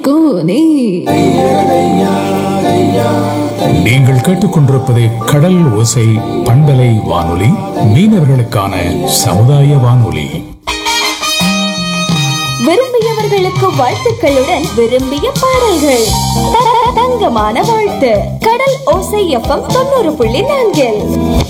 கோனே நீங்கள் கேட்டுக்கொண்டிருப்பது கடல் ஓசை பண்பலை வானொலி மீனவர்களுக்கான சமுதாய வானொலி விரும்பியவர்களுக்கு வாழ்த்துக்களுடன் விரும்பிய பாடல்கள் த- தங்கமான வாழ்த்து கடல் ஓசை எஃப்எம் தொண்ணூறு புள்ளி நான்கில்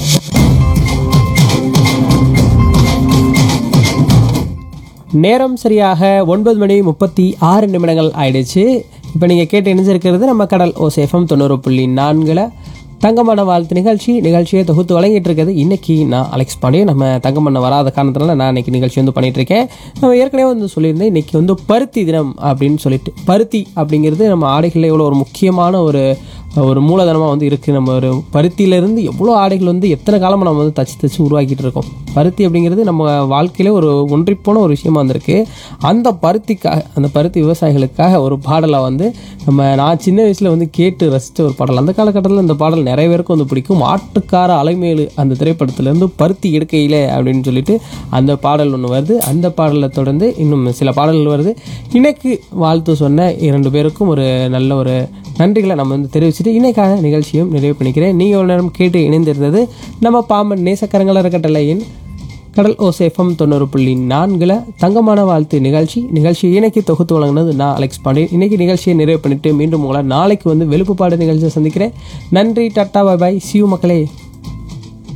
நேரம் சரியாக ஒன்பது மணி முப்பத்தி ஆறு நிமிடங்கள் ஆயிடுச்சு இப்போ நீங்கள் கேட்டு இணைஞ்சிருக்கிறது நம்ம கடல் ஓசேஃபம் தொண்ணூறு புள்ளி நான்கில் தங்கமான வாழ்த்து நிகழ்ச்சி நிகழ்ச்சியை தொகுத்து வழங்கிட்டு இருக்கிறது இன்னைக்கு நான் அலெக்ஸ் பாண்டியன் நம்ம தங்கமண்ண வராத காரணத்தினால நான் இன்னைக்கு நிகழ்ச்சி வந்து பண்ணிட்டு இருக்கேன் நம்ம ஏற்கனவே வந்து சொல்லியிருந்தேன் இன்னைக்கு வந்து பருத்தி தினம் அப்படின்னு சொல்லிட்டு பருத்தி அப்படிங்கிறது நம்ம ஆடைகளில் எவ்வளோ ஒரு முக்கியமான ஒரு ஒரு மூலதனமாக வந்து இருக்குது நம்ம ஒரு பருத்தியிலேருந்து எவ்வளோ ஆடைகள் வந்து எத்தனை காலமாக நம்ம வந்து தச்சு தச்சு உருவாக்கிட்டு இருக்கோம் பருத்தி அப்படிங்கிறது நம்ம வாழ்க்கையில ஒரு ஒன்றிப்போன ஒரு விஷயமா வந்திருக்கு அந்த பருத்திக்காக அந்த பருத்தி விவசாயிகளுக்காக ஒரு பாடலை வந்து நம்ம நான் சின்ன வயசில் வந்து கேட்டு ரசித்த ஒரு பாடல் அந்த காலகட்டத்தில் இந்த பாடல் நிறைய பேருக்கு வந்து பிடிக்கும் ஆட்டுக்கார அலைமேலு அந்த திரைப்படத்துலேருந்து பருத்தி எடுக்கையிலே அப்படின்னு சொல்லிட்டு அந்த பாடல் ஒன்று வருது அந்த பாடலை தொடர்ந்து இன்னும் சில பாடல்கள் வருது இன்னைக்கு வாழ்த்து சொன்ன இரண்டு பேருக்கும் ஒரு நல்ல ஒரு நன்றிகளை நம்ம வந்து தெரிவிச்சுட்டு இன்னைக்கான நிகழ்ச்சியும் நிறைவு பண்ணிக்கிறேன் நீங்கள் ஒரு நேரம் கேட்டு இணைந்திருந்தது நம்ம பாம்பன் நேசக்கரங்கள இருக்கட்டளையின் கடல் ஓசேஃபம் தொண்ணூறு புள்ளி நான்கில் தங்கமான வாழ்த்து நிகழ்ச்சி நிகழ்ச்சியை இன்னைக்கு தொகுத்து வழங்கினது நான் அலெக்ஸ் பாண்டியன் இன்னைக்கு நிகழ்ச்சியை நிறைவு பண்ணிட்டு மீண்டும் உங்களை நாளைக்கு வந்து வெளுப்புப்பாடு நிகழ்ச்சியை சந்திக்கிறேன் நன்றி டாட்டா பாய் பாய் சியூ மக்களே